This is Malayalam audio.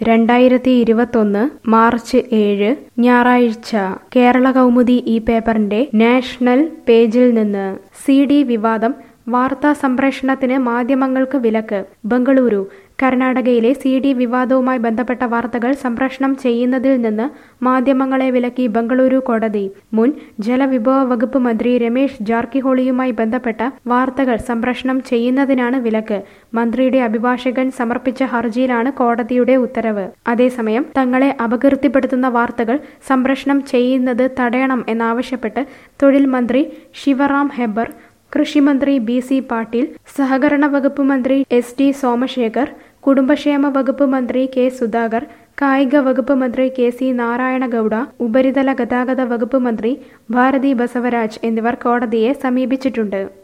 രണ്ടായിരത്തി ഇരുപത്തൊന്ന് മാർച്ച് ഏഴ് ഞായറാഴ്ച കേരള കൗമുദി ഈ പേപ്പറിന്റെ നാഷണൽ പേജിൽ നിന്ന് സി ഡി വിവാദം വാർത്താ സംപ്രേഷണത്തിന് മാധ്യമങ്ങൾക്ക് വിലക്ക് ബംഗളൂരു കർണാടകയിലെ സി ഡി വിവാദവുമായി ബന്ധപ്പെട്ട വാർത്തകൾ സംപ്രേഷണം ചെയ്യുന്നതിൽ നിന്ന് മാധ്യമങ്ങളെ വിലക്കി ബംഗളൂരു കോടതി മുൻ ജലവിഭവ വകുപ്പ് മന്ത്രി രമേശ് ജാർക്കിഹോളിയുമായി ബന്ധപ്പെട്ട വാർത്തകൾ സംപ്രേഷണം ചെയ്യുന്നതിനാണ് വിലക്ക് മന്ത്രിയുടെ അഭിഭാഷകൻ സമർപ്പിച്ച ഹർജിയിലാണ് കോടതിയുടെ ഉത്തരവ് അതേസമയം തങ്ങളെ അപകീർത്തിപ്പെടുത്തുന്ന വാർത്തകൾ സംപ്രേഷണം ചെയ്യുന്നത് തടയണം എന്നാവശ്യപ്പെട്ട് തൊഴിൽ മന്ത്രി ശിവറാം ഹെബ്ബർ കൃഷിമന്ത്രി ബി സി പാട്ടീൽ സഹകരണ വകുപ്പ് മന്ത്രി എസ് ടി സോമശേഖർ കുടുംബക്ഷേമ വകുപ്പ് മന്ത്രി കെ സുധാകർ കായിക വകുപ്പ് മന്ത്രി കെ സി നാരായണഗൌഡ ഉപരിതല ഗതാഗത വകുപ്പ് മന്ത്രി ഭാരതി ബസവരാജ് എന്നിവർ കോടതിയെ സമീപിച്ചിട്ടുണ്ട്